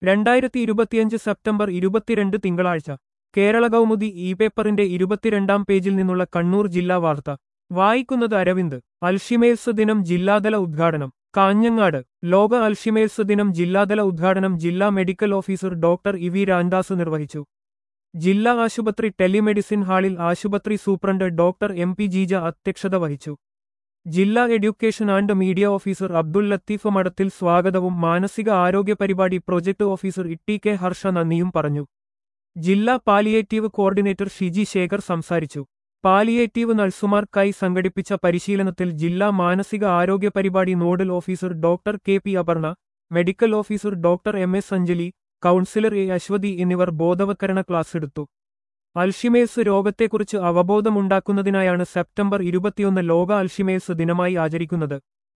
രണ്ടായിരത്തി ഇരുപത്തിയഞ്ച് സെപ്റ്റംബർ ഇരുപത്തിരണ്ട് തിങ്കളാഴ്ച കേരള കൗമുദി ഇ പേപ്പറിന്റെ ഇരുപത്തിരണ്ടാം പേജിൽ നിന്നുള്ള കണ്ണൂർ ജില്ലാ വാർത്ത വായിക്കുന്നത് അരവിന്ദ് അൽഷിമേഴ്സ് ദിനം ജില്ലാതല ഉദ്ഘാടനം കാഞ്ഞങ്ങാട് ലോക അൽഷിമേഴ്സ് ദിനം ജില്ലാതല ഉദ്ഘാടനം ജില്ലാ medical officer doctor E V Ramdas നിർവഹിച്ചു ജില്ലാ ആശുപത്രി ടെലിമെഡിസിൻ ഹാളിൽ ആശുപത്രി superintendent doctor M P Jeeja അധ്യക്ഷത വഹിച്ചു ജില്ലാ education and media officer Abdul Latheef Madathil സ്വാഗതവും മാനസിക ആരോഗ്യ പരിപാടി project officer Itty K Harsha നന്ദിയും പറഞ്ഞു ജില്ലാ പാലിയേറ്റീവ് കോർഡിനേറ്റർ ഷിജി ശേഖർ സംസാരിച്ചു പാലിയേറ്റീവ് നഴ്സുമാർക്കായി സംഘടിപ്പിച്ച പരിശീലനത്തിൽ ജില്ലാ മാനസിക ആരോഗ്യ പരിപാടി nodal officer doctor K P Aparna medical officer doctor M S Anjali counsellor A Aswathy എന്നിവർ ബോധവത്കരണ ക്ലാസ് എടുത്തു അൽഷിമേഴ്സ് രോഗത്തെക്കുറിച്ച് അവബോധമുണ്ടാക്കുന്നതിനായാണ് സെപ്റ്റംബർ ഇരുപത്തിയൊന്ന് ലോക അൽഷിമേഴ്സ് ദിനമായി ആചരിക്കുന്നത്